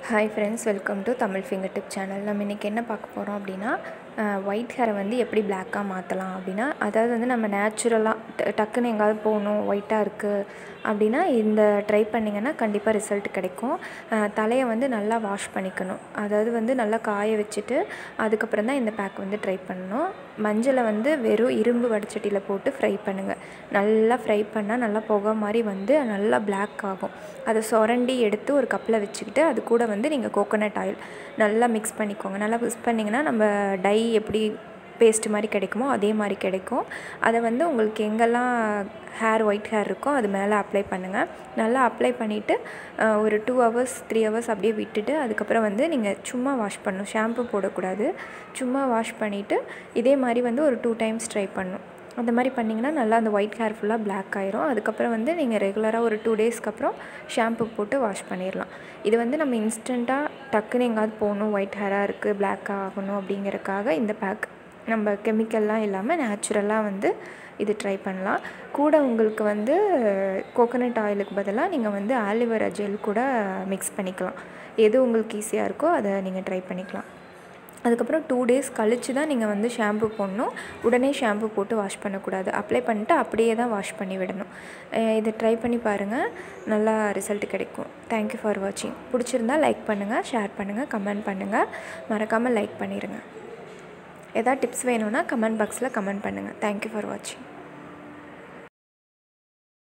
hi friends welcome to Tamil finger tip channel நம்ம இன்றைக்கி என்ன பார்க்க போகிறோம் அப்படின்னா ஒயிட் ஹேரை வந்து எப்படி பிளாக்காக மாற்றலாம் அப்படின்னா அதாவது வந்து நம்ம நேச்சுரலாக டக்குன்னு எங்கேயாவது போகணும் ஒயிட்டாக இருக்குது அப்படின்னா இந்த ட்ரை பண்ணிங்கன்னா கண்டிப்பாக ரிசல்ட் கிடைக்கும் தலையை வந்து நல்லா வாஷ் பண்ணிக்கணும் அதாவது வந்து நல்லா காய வச்சுட்டு அதுக்கப்புறம் தான் இந்த பேக் வந்து ட்ரை பண்ணணும் மஞ்சளை வந்து வெறும் இரும்பு வடச்சட்டியில் போட்டு ஃப்ரை பண்ணுங்கள் நல்லா ஃப்ரை பண்ணால் நல்லா புகை மாதிரி வந்து நல்லா பிளாக் ஆகும் அதை சுரண்டி எடுத்து ஒரு கப்பில் வச்சுக்கிட்டு அது கூட வந்து நீங்கள் கோகோனட் ஆயில் நல்லா மிக்ஸ் பண்ணிக்கோங்க நல்லா மிக்ஸ் பண்ணிங்கன்னா நம்ம டை எப்படி பேஸ்ட் மாதிரி கிடைக்குமோ அதே மாதிரி கிடைக்கும் அதை வந்து உங்களுக்கு எங்கெல்லாம் ஹேர் ஒயிட் ஹேர் இருக்கோ அது மேலே அப்ளை பண்ணுங்கள் நல்லா அப்ளை பண்ணிவிட்டு ஒரு டூ ஹவர்ஸ் த்ரீ ஹவர்ஸ் அப்படியே விட்டுட்டு அதுக்கப்புறம் வந்து நீங்கள் சும்மா வாஷ் பண்ணணும் ஷாம்பு போடக்கூடாது சும்மா வாஷ் பண்ணிவிட்டு இதே மாதிரி வந்து ஒரு டூ டைம்ஸ் ட்ரை பண்ணணும் அந்த மாதிரி பண்ணிங்கன்னா நல்லா அந்த ஒயிட் ஹேர் ஃபுல்லாக பிளாக் ஆயிரும் அதுக்கப்புறம் வந்து நீங்கள் ரெகுலராக ஒரு டூ டேஸ்க்கு அப்புறம் ஷாம்பு போட்டு வாஷ் பண்ணிடலாம் இது வந்து நம்ம இன்ஸ்டண்ட்டாக டக்குன்னு எங்கேயாவது போகணும் ஒயிட் ஹேராக இருக்குது பிளாக் ஆகணும் அப்படிங்கிறக்காக இந்த பேக் நம்ம கெமிக்கல்லாம் இல்லாமல் நேச்சுரலாக வந்து இது ட்ரை பண்ணலாம் கூட உங்களுக்கு வந்து கோகோனட் ஆயிலுக்கு பதிலாக நீங்கள் வந்து ஆலிவேரா ஜெல் கூட மிக்ஸ் பண்ணிக்கலாம் எது உங்களுக்கு ஈஸியாக இருக்கோ அதை நீங்கள் ட்ரை பண்ணிக்கலாம் அதுக்கப்புறம் டூ டேஸ் கழித்து தான் நீங்கள் வந்து ஷாம்பு போடணும் உடனே ஷாம்பு போட்டு வாஷ் பண்ணக்கூடாது அப்ளை பண்ணிட்டு அப்படியே தான் வாஷ் பண்ணி விடணும் இதை ட்ரை பண்ணி பாருங்கள் நல்லா ரிசல்ட் கிடைக்கும் தேங்க்யூ ஃபார் வாட்சிங் பிடிச்சிருந்தா லைக் பண்ணுங்கள் ஷேர் பண்ணுங்கள் கமெண்ட் பண்ணுங்கள் மறக்காமல் லைக் பண்ணிடுங்க எதாவது டிப்ஸ் வேணும்னா கமெண்ட் பாக்ஸில் கமெண்ட் பண்ணுங்கள் தேங்க்யூ ஃபார் வாட்சிங்